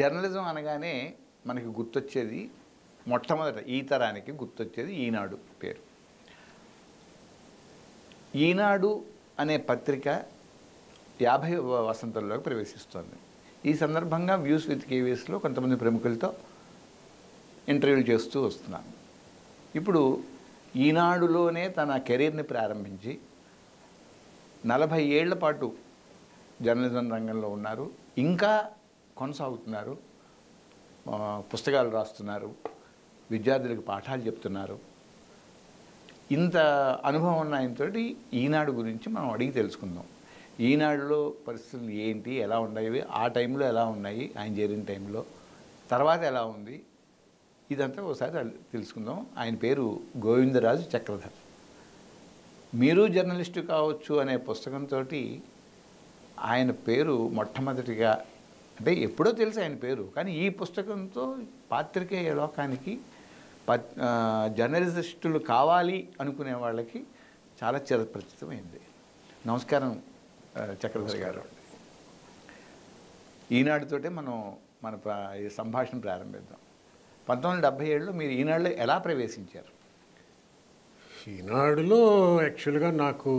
Journalism అనగానే మనకి గుర్తొచ్చేది మొట్టమొదట ఈ తరానికి గుర్తొచ్చేది ఈనాడు పేరు ఈనాడు అనే పత్రిక యాభై వసంతంలోకి ప్రవేశిస్తోంది ఈ సందర్భంగా వ్యూస్ విత్ కేవీఎస్లో కొంతమంది ప్రముఖులతో ఇంటర్వ్యూలు చేస్తూ వస్తున్నాను ఇప్పుడు ఈనాడులోనే తన కెరీర్ని ప్రారంభించి నలభై ఏళ్ల పాటు జర్నలిజం రంగంలో ఉన్నారు ఇంకా కొనసాగుతున్నారు ఆ, పుస్తకాలు రాస్తున్నారు విద్యార్థులకు పాఠాలు చెప్తున్నారు ఇంత అనుభవం ఉన్న ఆయనతోటి ఈనాడు గురించి మనం అడిగి తెలుసుకుందాం ఈనాడులో పరిస్థితులు ఏంటి ఎలా ఉన్నాయి ఆ టైంలో ఎలా ఉన్నాయి ఆయన చేరిన టైంలో తర్వాత ఎలా ఉంది ఇదంతా ఒకసారి అల్- తెలుసుకుందాం ఆయన పేరు గోవిందరాజు చక్రధర్ మీరు జర్నలిస్టు కావచ్చు అనే పుస్తకంతో ఆయన పేరు మొట్టమొదటిగా అంటే ఎప్పుడో తెలుసు ఆయన పేరు కానీ ఈ పుస్తకంతో పాత్రికేయ లోకానికి పత్- ఆ, జర్నలిస్టులు కావాలి అనుకునే వాళ్ళకి చాలా చిరపరిచితమైంది నమస్కారం ఆ, చక్రధర్ గారు ఈనాడుతోటే మనం మన ప్ర- ఈ సంభాషణ ప్రారంభిద్దాం పంతొమ్మిది వందల డెబ్భై ఏడులో మీరు ఈనాడులో ఎలా ప్రవేశించారు ఈనాడులో యాక్చువల్గా నాకు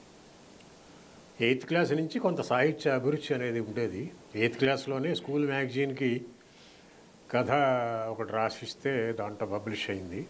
ఎయిత్ క్లాస్ నుంచి కొంత సాహిత్య అభిరుచి అనేది ఉండేది ఎయిత్ క్లాస్లోనే స్కూల్ మ్యాగజైన్కి కథ ఒకటి రాసిస్తే దాంట్లో పబ్లిష్ అయింది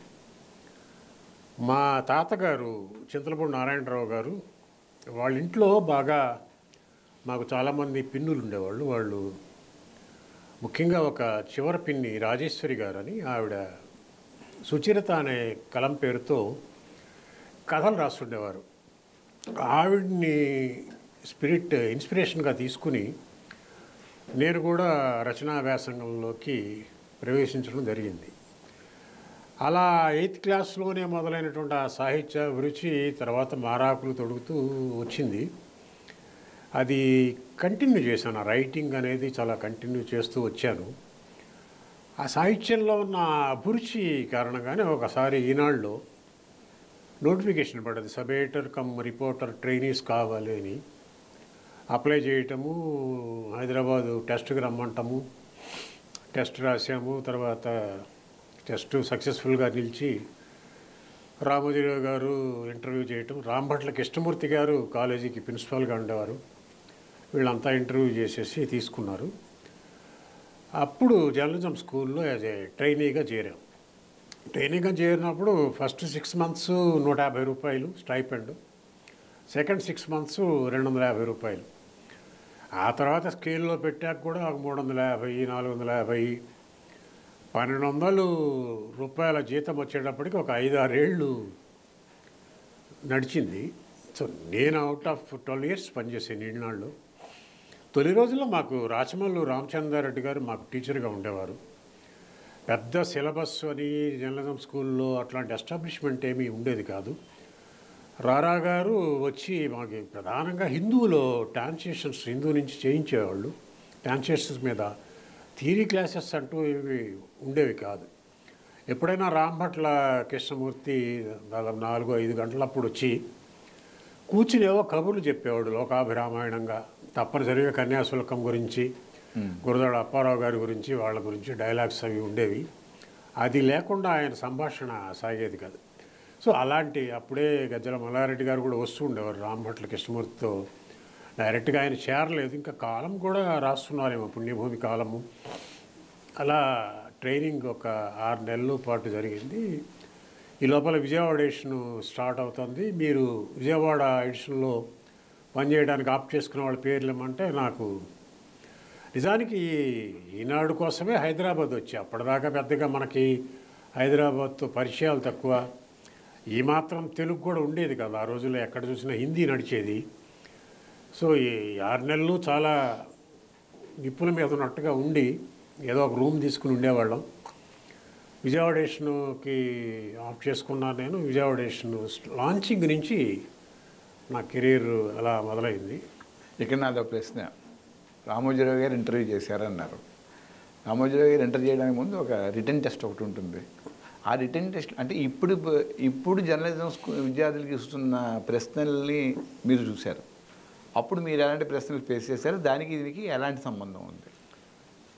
మా తాతగారు చింతలపూడి నారాయణరావు గారు వాళ్ళ ఇంట్లో బాగా మాకు చాలామంది పిన్నులు ఉండేవాళ్ళు వాళ్ళు ముఖ్యంగా ఒక చివరి పిన్ని రాజేశ్వరి గారు అని ఆవిడ సుచరిత అనే కలం పేరుతో కథలు రాస్తుండేవారు ఆవిడ్ని స్పిరిట్ ఇన్స్పిరేషన్గా తీసుకుని నేను కూడా రచనా వ్యాసంగంలోకి ప్రవేశించడం జరిగింది అలా ఎయిత్ క్లాస్లోనే మొదలైనటువంటి ఆ సాహిత్య అభిరుచి తర్వాత మారాకులు తొడుగుతూ వచ్చింది అది కంటిన్యూ చేశాను ఆ రైటింగ్ అనేది చాలా కంటిన్యూ చేస్తూ వచ్చాను ఆ సాహిత్యంలో ఉన్న అభిరుచి కారణంగానే ఒకసారి ఈనాడులో నోటిఫికేషన్ పడ్డది sub editor cum reporter trainees కావాలి అని అప్లై చేయటము హైదరాబాదు టెస్ట్కి రమ్మంటాము టెస్ట్ రాసాము తర్వాత టెస్ట్ సక్సెస్ఫుల్గా నిలిచి రామోజీరావు గారు ఇంటర్వ్యూ చేయటం రాంభట్ల కృష్ణమూర్తి గారు కాలేజీకి ప్రిన్సిపాల్గా ఉండేవారు వీళ్ళంతా ఇంటర్వ్యూ చేసేసి తీసుకున్నారు అప్పుడు జర్నలిజం స్కూల్లో యాజ్ ఏ ట్రైనీగా చేరాం ట్రైనింగ్గా చేరినప్పుడు ఫస్ట్ సిక్స్ మంత్స్ నూట యాభై రూపాయలు స్టైపెండ్ సెకండ్ సిక్స్ మంత్స్ రెండు వందల యాభై రూపాయలు ఆ తర్వాత స్కేల్లో పెట్టాక కూడా ఒక మూడు వందల యాభై నాలుగు వందల యాభై పన్నెండు వందలు రూపాయల జీతం వచ్చేటప్పటికి ఒక ఐదు ఆరేళ్ళు నడిచింది సో నేను అవుట్ ఆఫ్ ట్వెల్వ్ ఇయర్స్ పనిచేసాను ఈనాళ్ళు తొలి రోజుల్లో మాకు రాచమల్లు రామచంద్రారెడ్డి గారు మాకు టీచర్గా ఉండేవారు పెద్ద సిలబస్ అని జర్నలిజం స్కూల్లో అట్లాంటి ఎస్టాబ్లిష్మెంట్ ఏమీ ఉండేది కాదు రారా గారు వచ్చి మాకు ప్రధానంగా హిందువులో ట్రాన్స్లేషన్స్ హిందూ నుంచి చేయించేవాళ్ళు ట్రాన్స్లేషన్స్ మీద థియరీ క్లాసెస్ అంటూ ఇవి ఉండేవి కాదు ఎప్పుడైనా రాంభట్ల కృష్ణమూర్తి దాదాపు నాలుగు ఐదు గంటలప్పుడు వచ్చి కూర్చుని ఏవో కబుర్లు చెప్పేవాడు లోకాభిరామాయణంగా తప్పనిసరిగా కన్యాశుల్కం గురించి గురదాడ అప్పారావు గారి గురించి వాళ్ళ గురించి డైలాగ్స్ అవి ఉండేవి అది లేకుండా ఆయన సంభాషణ సాగేది కాదు సో అలాంటి అప్పుడే గజ్జల మల్లారెడ్డి గారు కూడా వస్తూ ఉండేవారు రాంభట్ల కృష్ణమూర్తితో డైరెక్ట్గా ఆయన చేరలేదు ఇంకా కాలం కూడా రాస్తున్నారేమో పుణ్యభూమి కాలము అలా ట్రైనింగ్ ఒక ఆరు నెలల పాటు జరిగింది ఈ లోపల విజయవాడ ఎడిషన్ స్టార్ట్ అవుతుంది మీరు విజయవాడ ఎడిషన్లో పనిచేయడానికి ఆప్ చేసుకున్న వాళ్ళ పేర్లు ఏమంటే నాకు నిజానికి ఈనాడు కోసమే హైదరాబాద్ వచ్చి అప్పటిదాకా పెద్దగా మనకి హైదరాబాద్తో పరిచయాలు తక్కువ ఈ మాత్రం తెలుగు కూడా ఉండేది కదా ఆ రోజుల్లో ఎక్కడ చూసినా హిందీ నడిచేది సో ఈ ఆరు నెలలు చాలా నిప్పుల మీద ఉన్నట్టుగా ఉండి ఏదో ఒక రూమ్ తీసుకుని ఉండేవాళ్ళం విజయవాడ స్టేషన్కి ఆఫ్ చేసుకున్నాను నేను విజయవాడ స్టేషన్ లాంచింగ్ నుంచి నా కెరీర్ అలా మొదలైంది ఇక్కడ నాదో ప్రశ్న రామోజీరావు గారు ఇంటర్వ్యూ చేశారన్నారు రామోజీరావు గారు ఇంటర్వ్యూ చేయడానికి ముందు ఒక రిటర్న్ టెస్ట్ ఒకటి ఉంటుంది ఆ రిటర్న్ టెస్ట్ అంటే ఇప్పుడు ఇప్పుడు జర్నలిజం స్కూ విద్యార్థులకు ఇస్తున్న ప్రశ్నల్ని మీరు చూశారు అప్పుడు మీరు ఎలాంటి ప్రశ్నలు ఫేస్ చేశారు దానికి దీనికి ఎలాంటి సంబంధం ఉంది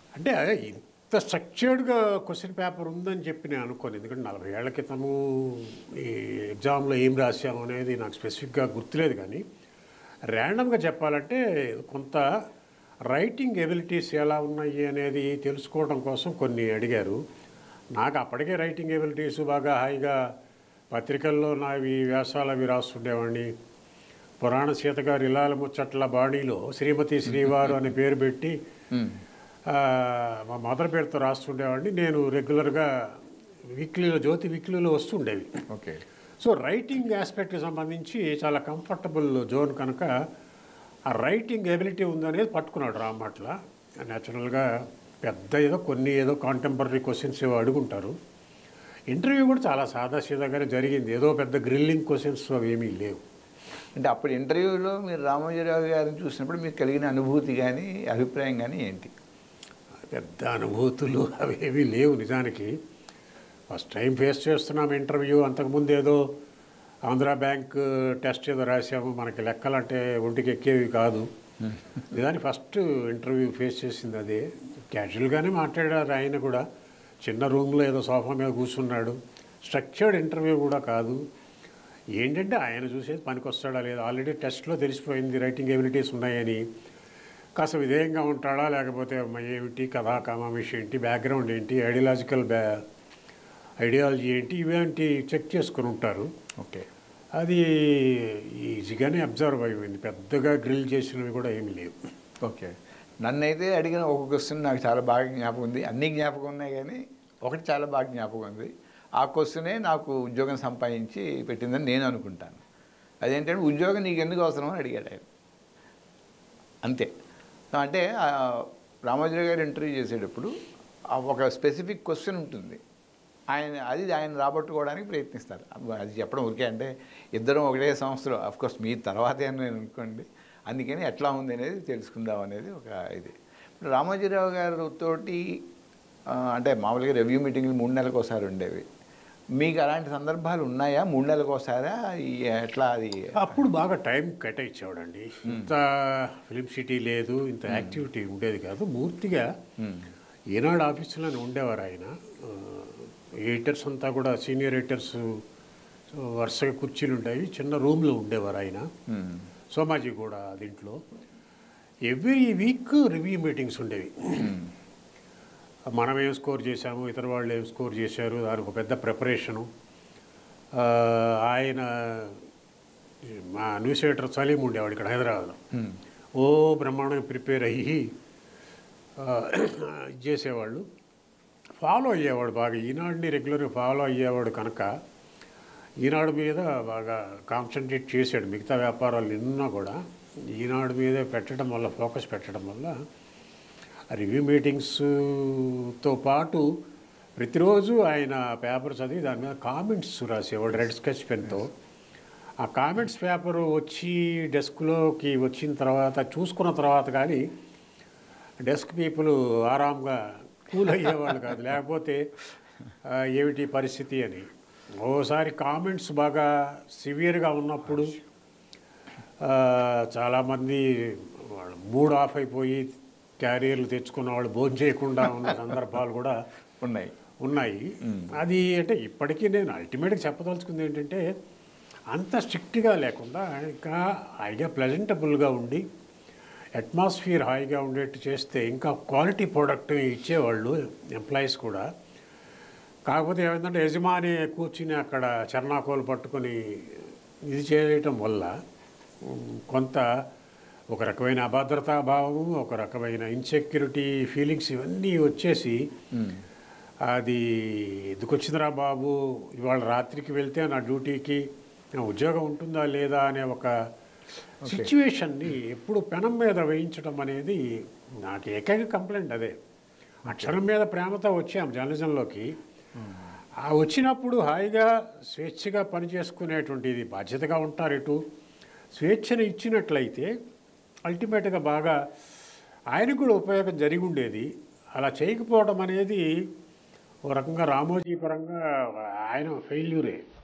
అంటే ఇంత స్ట్రక్చర్డ్గా క్వశ్చన్ పేపర్ ఉందని చెప్పి నేను అనుకోను ఎందుకంటే నలభై ఏళ్ల క్రితము ఈ ఎగ్జామ్లో ఏం రాశాము అనేది నాకు స్పెసిఫిక్గా గుర్తులేదు కానీ ర్యాండమ్గా చెప్పాలంటే కొంత రైటింగ్ ఎబిలిటీస్ ఎలా ఉన్నాయి అనేది తెలుసుకోవడం కోసం కొన్ని అడిగారు నాకు అప్పటికే రైటింగ్ ఎబిలిటీస్ బాగా హాయిగా పత్రికల్లో నావి వ్యాసాలు అవి రాస్తుండేవాడిని పురాణ సీత గారి ఇలాల ముచ్చట్ల బాణీలో శ్రీమతి శ్రీవారు అనే పేరు పెట్టి ఆ, మా మదర్ పేరుతో రాస్తుండేవాడిని నేను రెగ్యులర్గా వీక్లీలో జ్యోతి వీక్లీలో వస్తుండేవి ఓకే సో రైటింగ్ ఆస్పెక్ట్కి సంబంధించి చాలా కంఫర్టబుల్ జోన్ కనుక ఆ రైటింగ్ ఎబిలిటీ ఉందనేది పట్టుకున్నాడు రామట్ల న్యాచురల్గా పెద్ద ఏదో కొన్ని ఏదో కాంటెంపరీ క్వశ్చన్స్ ఏవో అడుగుంటారు ఇంటర్వ్యూ కూడా చాలా సాదాసీదాగానే జరిగింది ఏదో పెద్ద గ్రిల్లింగ్ క్వశ్చన్స్ అవి ఏమీ లేవు అంటే అప్పుడు ఇంటర్వ్యూలో మీరు రామోజీరావు గారిని చూసినప్పుడు మీకు కలిగిన అనుభూతి కానీ అభిప్రాయం కానీ ఏంటి పెద్ద అనుభూతులు అవి ఏమీ లేవు నిజానికి ఫస్ట్ టైం ఫేస్ చేస్తున్నాం ఇంటర్వ్యూ అంతకుముందు ఏదో ఆంధ్ర బ్యాంక్ టెస్ట్ ఏదో రాసాము మనకి లెక్కలంటే ఒంటికి ఎక్కేవి కాదు నిజానికి ఫస్ట్ ఇంటర్వ్యూ ఫేస్ చేసింది అదే క్యాజువల్గానే మాట్లాడారు ఆయన కూడా చిన్న రూమ్లో ఏదో సోఫా మీద కూర్చున్నాడు స్ట్రక్చర్డ్ ఇంటర్వ్యూ కూడా కాదు ఏంటంటే ఆయన చూసేది పనికొస్తాడా లేదా ఆల్రెడీ టెస్ట్లో తెలిసిపోయింది రైటింగ్ ఎబిలిటీస్ ఉన్నాయని కాస్త విధేయంగా ఉంటాడా లేకపోతే మ- ఏమిటి కథా కమామిషి ఏంటి బ్యాక్గ్రౌండ్ ఏంటి ఐడియాలజికల్ బ్యా ఐడియాలజీ ఏంటి ఇవేంటి చెక్ చేసుకుని ఉంటారు ఓకే అది ఈజీగానే అబ్జర్వ్ అయిపోయింది పెద్దగా గ్రిల్ చేసినవి కూడా ఏమీ లేవు ఓకే నన్నైతే అడిగిన ఒక క్వశ్చన్ నాకు చాలా బాగా జ్ఞాపకం ఉంది అన్ని జ్ఞాపకం ఉన్నాయి కానీ ఒకటి చాలా బాగా జ్ఞాపకం ఉంది ఆ క్వశ్చనే నాకు ఉద్యోగం సంపాదించి పెట్టిందని నేను అనుకుంటాను అదేంటంటే ఉద్యోగం నీకు ఎందుకు అవసరం అని అడిగాడు ఆయన అంతే అంటే ఆ, రామోజీరావు గారు ఇంటర్వ్యూ చేసేటప్పుడు ఆ ఒక స్పెసిఫిక్ క్వశ్చన్ ఉంటుంది ఆయన అది ఆయన రాబట్టుకోవడానికి ప్రయత్నిస్తారు అబ్బ, అది చెప్పడం ఊరికే అంటే ఇద్దరం ఒకటే సంవత్సరం కోర్స్ మీ తర్వాతే అని నేను అనుకోండి అందుకని ఎట్లా ఉంది అనేది తెలుసుకుందాం అనేది ఒక ఇది ఇప్పుడు రామోజీరావు గారితోటి ఆ, అంటే మామూలుగా రివ్యూ మీటింగ్లు మూడు నెలలకు ఒకసారి ఉండేవి మీకు అలాంటి సందర్భాలు ఉన్నాయా మూడు నెలలకు ఒకసారా ఈ ఎట్లా అది అప్పుడు బాగా టైం కేటాయించేవాడండి ఇంత ఫిలిం సిటీ లేదు ఇంత యాక్టివిటీ ఉండేది కాదు పూర్తిగా మ్మ్. ఈనాడు ఆఫీసులోనే ఉండేవారు ఆయన ఎడిటర్స్ అంతా కూడా సీనియర్ ఎడిటర్స్ వరుసగా కుర్చీలు ఉంటాయి చిన్న రూమ్లో ఉండేవారు ఆయన మ్మ్. సోమాజీ కూడా దీంట్లో ఎవ్రీ వీక్ రివ్యూ మీటింగ్స్ ఉండేవి మ్మ్. మనం ఏం స్కోర్ చేశాము ఇతర వాళ్ళు ఏం స్కోర్ చేశారు దానికి ఒక పెద్ద ప్రిపరేషను ఆ, ఆయన మా న్యూస్ ఎడిటర్ సలీం ఉండేవాడు ఇక్కడ హైదరాబాద్లో మ్మ్. ఓ బ్రహ్మాండంగా ప్రిపేర్ అయ్యి ఆ, ఇది చేసేవాళ్ళు ఫాలో అయ్యేవాడు బాగా ఈనాడుని రెగ్యులర్గా ఫాలో అయ్యేవాడు కనుక ఈనాడు మీద బాగా కాన్సన్ట్రేట్ చేశాడు మిగతా వ్యాపారాలు నిన్నా కూడా ఈనాడు మీదే పెట్టడం వల్ల ఫోకస్ పెట్టడం వల్ల రివ్యూ మీటింగ్స్తో పాటు ప్రతిరోజు ఆయన పేపర్ చదివి దాని మీద కామెంట్స్ రాసేవాడు రెడ్ స్కెచ్ పెన్తో ఆ కామెంట్స్ పేపర్ వచ్చి డెస్క్లోకి వచ్చిన తర్వాత చూసుకున్న తర్వాత కానీ డెస్క్ పీపుల్ ఆరాంగా కూల్ అయ్యేవాళ్ళు కాదు లేకపోతే ఆ, ఏమిటి పరిస్థితి అని ఓసారి కామెంట్స్ బాగా సివియర్గా ఉన్నప్పుడు ఆ, చాలామంది వాళ్ళ మూడ్ ఆఫ్ అయిపోయి క్యారియర్లు తెచ్చుకున్న వాళ్ళు భోజనం చేయకుండా ఉన్న సందర్భాలు కూడా ఉన్నాయి ఉన్నాయి అది అంటే ఇప్పటికీ నేను అల్టిమేట్గా చెప్పదలుచుకుంది ఏంటంటే అంత స్ట్రిక్ట్గా లేకుండా ఇంకా హాయిగా ప్లెజెంటబుల్గా ఉండి అట్మాస్ఫియర్ హాయిగా ఉండేట్టు చేస్తే ఇంకా క్వాలిటీ ప్రోడక్ట్ ఇచ్చేవాళ్ళు ఎంప్లాయీస్ కూడా కాకపోతే ఏమైందంటే యజమాని కూర్చుని అక్కడ చర్నాకోలు పట్టుకొని ఇది చేయటం వల్ల ఉమ్, కొంత ఒక రకమైన అభద్రతా భావము ఒక రకమైన ఇన్సెక్యూరిటీ ఫీలింగ్స్ ఇవన్నీ వచ్చేసి మ్మ్. అది ఎందుకు వచ్చిందిరా బాబు ఇవాళ రాత్రికి వెళ్తే నా డ్యూటీకి నా ఉద్యోగం ఉంటుందా లేదా అనే ఒక సిచ్యువేషన్ని ఎప్పుడు పెనం మీద వేయించడం అనేది నాకు ఏకైక కంప్లైంట్ అదే అక్షరం మీద ప్రేమతో వచ్చాం జర్నలిజంలోకి ఆ వచ్చినప్పుడు హాయిగా స్వేచ్ఛగా పనిచేసుకునేటువంటిది బాధ్యతగా ఉంటారు ఇటు స్వేచ్ఛను ఇచ్చినట్లయితే అల్టిమేట్గా బాగా ఆయనకు కూడా ఉపయోగం జరిగి ఉండేది అలా చేయకపోవడం అనేది ఓ రకంగా రామోజీ పరంగా ఆయన ఫెయిల్యూరే